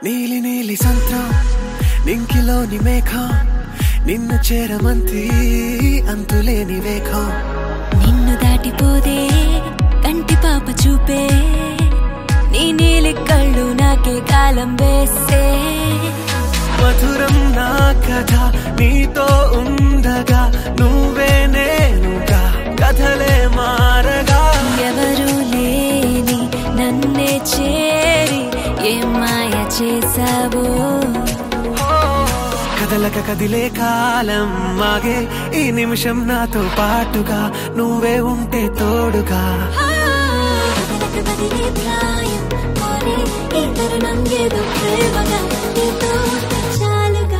నీలి నీలి సంత్రం నింకిలోని మేఘం నిన్ను చేరమంతి అంతులేని వేఖం నిన్ను దాటిపోదే కంటి పాప చూపే నీ నీలి కళ్ళు నాకే కాలం వేసే మధురం నా కథ నీతో ఉండగా నువ్వే నేనుగా కథలే మారగా ఎవరు లేని నన్నే చేరి ఏం మాయ చేసావో కదలక కదిలే కాలం మాగే ఈ నిమిషం నాతో పాటుగా నువ్వే ఉంటే తోడుగా కదలక కదిలే ప్రాయం కోరే ఈ తరుణం ఏదో ప్రేమగా నీతో ఉంటే చాలుగా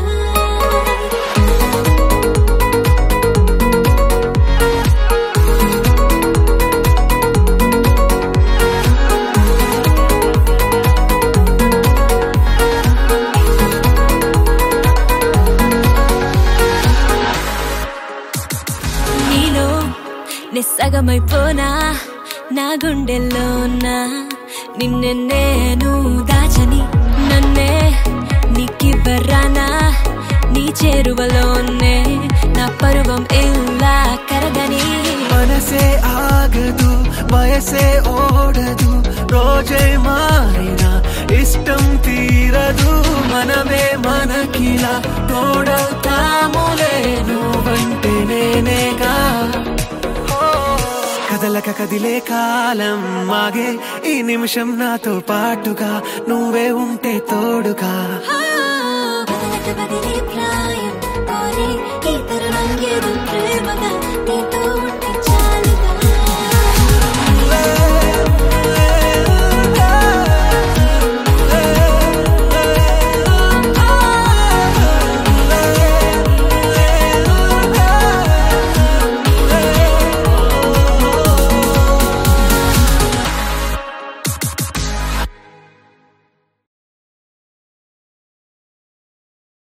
నీలో నిస్సగమైపోనా నా గుండెల్లోనా నిన్నే నేను దాచని నన్నే నీకివ్వరానా నీ చేరువలోనే నా పరువం ఇలా కరగని మనసే ఆగదు వయసే ఓడదు రోజే మారినా ఇష్టం తీరదు మనమే మనకిలా తోడవుతాములే నువ్వంటే నేనేగా కదలక కదిలే కాలం మాగే ఈ నిమిషం నాతో పాటుగా నువ్వే ఉంటే తోడుగా బదలక బదిలే ప్రాయం కోరే ఈ తరుణం ఏదో ప్రేమగా